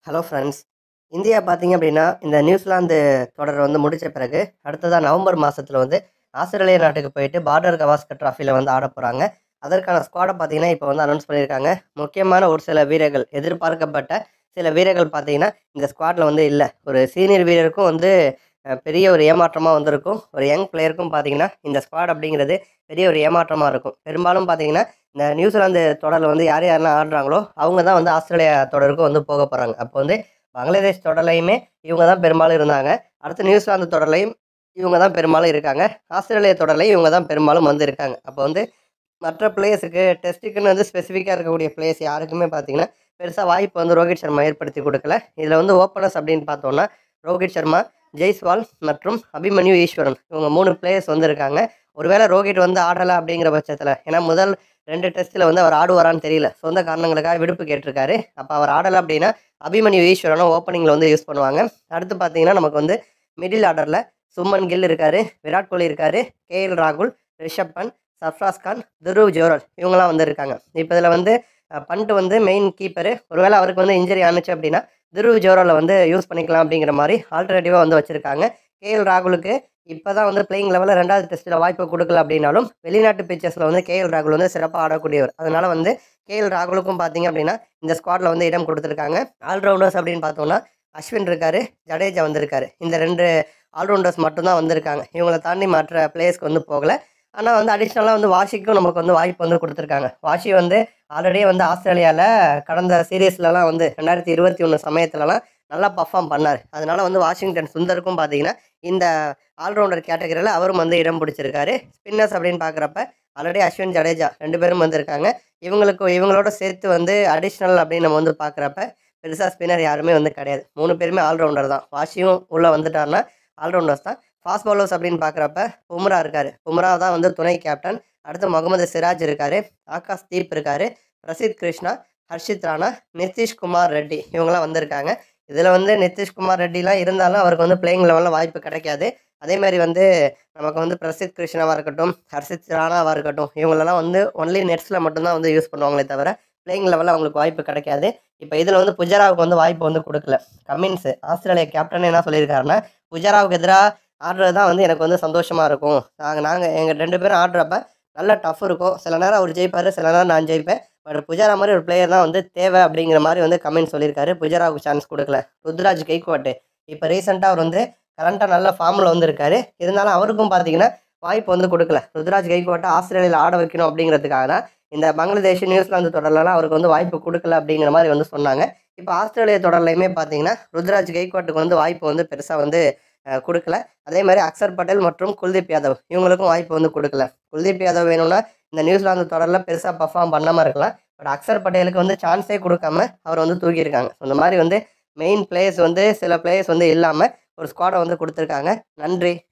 hello friends India பார்த்தீங்க அப்படின்னா இந்த நியூசிலாந்து தொடர் வந்து முடிச்ச பிறகு அடுத்ததாக நவம்பர் மாதத்தில் வந்து ஆஸ்திரேலியா நாட்டுக்கு போயிட்டு பார்டர் கவாஸ்கர் ட்ராஃபியில் வந்து ஆட போகிறாங்க அதற்கான ஸ்குவாடை பார்த்தீங்கன்னா இப்போ வந்து அனௌன்ஸ் பண்ணியிருக்காங்க முக்கியமான ஒரு சில வீரர்கள் எதிர்பார்க்கப்பட்ட சில வீரர்கள் பார்த்தீங்கன்னா இந்த ஸ்குவாடில் வந்து இல்லை ஒரு சீனியர் வீரருக்கும் வந்து அஹ், பெரிய ஒரு ஏமாற்றமாக வந்திருக்கும் ஒரு யங் பிளேயருக்கும் பார்த்தீங்கன்னா இந்த ஸ்குவாட் அப்படிங்கிறது பெரிய ஒரு ஏமாற்றமாக இருக்கும் பெரும்பாலும் பார்த்தீங்கன்னா இந்த நியூசிலாந்து தொடரில் வந்து யார் யாரெல்லாம் ஆடுறாங்களோ அவங்க தான் வந்து ஆஸ்திரேலியா தொடருக்கும் வந்து போக போகிறாங்க அப்போ வந்து பங்களாதேஷ் தொடர்லையுமே இவங்க தான் பெரும்பாலும் இருந்தாங்க அடுத்து நியூசிலாந்து தொடர்லையும் இவங்க தான் பெரும்பாலும் இருக்காங்க ஆஸ்திரேலியா தொடர்லையும் இவங்க தான் பெரும்பாலும் வந்து இருக்காங்க அப்போ வந்து மற்ற பிளேயர்ஸுக்கு டெஸ்ட்டுக்குன்னு வந்து ஸ்பெசிஃபிக்காக இருக்கக்கூடிய பிளேயர்ஸ் யாருக்குமே பார்த்தீங்கன்னா பெருசாக வாய்ப்பு வந்து ரோஹித் சர்மா ஏற்படுத்தி கொடுக்கல இதில் வந்து ஓப்பனர்ஸ் அப்படின்னு பார்த்தோம்னா ரோஹித் சர்மா ஜெய்ஸ்வால் மற்றும் அபிமன்யு ஈஸ்வரன் இவங்க மூணு பிளேயர்ஸ் வந்து இருக்காங்க ஒருவேளை ரோஹித் வந்து ஆடலை அப்படிங்கிற பட்சத்தில் ஏன்னா முதல் ரெண்டு டெஸ்ட்டில் வந்து அவர் ஆடுவாரான்னு தெரியல சொந்த காரணங்களுக்காக விடுப்பு கேட்டிருக்காரு அப்போ அவர் ஆடலை அப்படின்னா அபிமன்யு ஈஸ்வரனும் ஓப்பனிங்கில் வந்து யூஸ் பண்ணுவாங்க அடுத்து பார்த்தீங்கன்னா நமக்கு வந்து மிடில் ஆர்டரில் சுமன் கில் இருக்காரு விராட் கோலி இருக்காரு கேஎல் ராகுல் ரிஷப் பண்ட் சர்ஃப்ராஸ் கான் துருவ் ஜோரல் இவங்கெல்லாம் வந்து இருக்காங்க இப்போ இதில் வந்து அஹ், பண்ட் வந்து மெயின் கீப்பரு ஒருவேளை அவருக்கு வந்து இன்ஜரி ஆனுச்சு அப்படின்னா துருவ் ஜோரலை வந்து யூஸ் பண்ணிக்கலாம் அப்படிங்கிற மாதிரி ஆல்டர்னேட்டிவாக வந்து வச்சுருக்காங்க கேஎல் ராகுலுக்கு இப்போ தான் வந்து பிளேயிங் லெவலில் ரெண்டாவது டெஸ்ட்டில் வாய்ப்பு கொடுக்கல அப்படின்னாலும் வெளிநாட்டு பிச்சர்ஸில் வந்து கேஎல் ராகுல் வந்து சிறப்பாக ஆடக்கூடியவர் அதனால் வந்து கேஎல் ராகுலுக்கும் பார்த்தீங்க அப்படின்னா இந்த ஸ்குவாடில் வந்து இடம் கொடுத்துருக்காங்க ஆல்ரவுண்டர்ஸ் அப்படின்னு பார்த்தோம்னா அஸ்வின் இருக்காரு ஜடேஜா வந்திருக்காரு இந்த ரெண்டு ஆல்ரவுண்டர்ஸ் மட்டும்தான் வந்திருக்காங்க இவங்களை தாண்டி மற்ற பிளேயர்ஸ்க்கு வந்து போகல ஆனால் வந்து அடிஷ்னலாக வந்து வாஷிக்கும் நமக்கு வந்து வாய்ப்பு வந்து கொடுத்துருக்காங்க வாஷி வந்து ஆல்ரெடி வந்து ஆஸ்திரேலியாவில் கடந்த சீரீஸ்லலாம் வந்து ரெண்டாயிரத்தி இருபத்தி ஒன்று சமயத்துலலாம் நல்லா பர்ஃபார்ம் பண்ணார் அதனால வந்து வாஷிங்டன் சுந்தருக்கும் பார்த்தீங்கன்னா இந்த ஆல்ரவுண்டர் கேட்டகரியில் அவரும் வந்து இடம் பிடிச்சிருக்காரு ஸ்பின்னர்ஸ் அப்படின்னு பார்க்குறப்ப ஆல்ரெடி அஸ்வின் ஜடேஜா ரெண்டு பேரும் வந்திருக்காங்க இவங்களுக்கு இவங்களோட சேர்த்து வந்து அடிஷ்னல் அப்படின்னு நம்ம வந்து பார்க்குறப்ப பெருசாக ஸ்பின்னர் யாருமே வந்து கிடையாது மூணு பேருமே ஆல்ரவுண்டர் தான் வாஷியும் உள்ளே வந்துட்டாருன்னா ஆல்ரவுண்டர்ஸ் தான் ஃபாஸ்ட் பவுலர்ஸ் அப்படின்னு பார்க்குறப்ப பும்ரா இருக்கார் பும்ரா தான் வந்து துணை கேப்டன் அடுத்து முகமது சிராஜ் இருக்கார் ஆகாஷ் தீப் இருக்கார் பிரசித் கிருஷ்ணா ஹர்ஷித் ராணா நிதிஷ்குமார் ரெட்டி இவங்கெல்லாம் வந்திருக்காங்க இதில் வந்து நிதிஷ்குமார் ரெட்டிலாம் இருந்தாலும் அவருக்கு வந்து பிளேயிங் லெவலில் வாய்ப்பு கிடைக்காது அதே மாதிரி வந்து நமக்கு வந்து பிரசித் கிருஷ்ணாவாக இருக்கட்டும் ஹர்ஷித் ராணாவாக இருக்கட்டும் இவங்களெல்லாம் வந்து ஒன்லி நெட்ஸில் மட்டும்தான் வந்து யூஸ் பண்ணுவாங்களே தவிர பிளேயிங் லெவலில் அவங்களுக்கு வாய்ப்பு கிடைக்காது இப்போ இதில் வந்து புஜராவுக்கு வந்து வாய்ப்பு வந்து கொடுக்கல கமின்ஸ் ஆஸ்திரேலியா கேப்டன் என்ன சொல்லியிருக்காருன்னா புஜராவுக்கு எதிராக ஆடுறது தான் வந்து எனக்கு வந்து சந்தோஷமாக இருக்கும் நாங்கள் நாங்கள் எங்கள் ரெண்டு பேரும் ஆடுறப்ப நல்ல டஃப் இருக்கும் சில நேரம் அவர் ஜெயிப்பார் சில நேரம் நான் ஜெயிப்பேன் பட் புஜாரா மாதிரி ஒரு பிளேயர் தான் வந்து தேவை அப்படிங்கிற மாதிரி வந்து கமெண்ட் சொல்லியிருக்காரு புஜாராவுக்கு சான்ஸ் கொடுக்கல ருத்ராஜ் கைக்வாட்டு இப்போ ரீசெண்டாக அவர் வந்து கரண்ட்டாக நல்ல ஃபார்மில் வந்திருக்காரு இருந்தாலும் அவருக்கும் பார்த்தீங்கன்னா வாய்ப்பு வந்து கொடுக்கல ருத்ராஜ் கைக்வாட்டை ஆஸ்திரேலியாவில் ஆட வைக்கணும் அப்படிங்கிறதுக்காக தான் இந்த பங்களாதேஷ் நியூசிலாந்து தொடர்லலாம் அவருக்கு வந்து வாய்ப்பு கொடுக்கல அப்படிங்கிற மாதிரி வந்து சொன்னாங்க இப்போ ஆஸ்திரேலியா தொடர்லையுமே பார்த்தீங்கன்னா ருத்ராஜ் கைக்வாட்டுக்கு வந்து வாய்ப்பு வந்து பெருசாக வந்து அஹ், கொடுக்கல அதே மாதிரி அக்சர் பட்டேல் மற்றும் குல்தீப் யாதவ் இவங்களுக்கும் வாய்ப்பு வந்து கொடுக்கல குல்தீப் யாதவ் வேணும்னா இந்த நியூசிலாந்து தொடரில் பெருசாக பர்ஃபார்ம் பண்ணாமல் இருக்கலாம் பட் அக்சர் பட்டேலுக்கு வந்து சான்ஸே கொடுக்காம அவர் வந்து தூக்கியிருக்காங்க இந்த மாதிரி வந்து மெயின் பிளேயர்ஸ் வந்து சில பிளேயர்ஸ் வந்து இல்லாமல் ஒரு ஸ்குவாடை வந்து கொடுத்துருக்காங்க நன்றி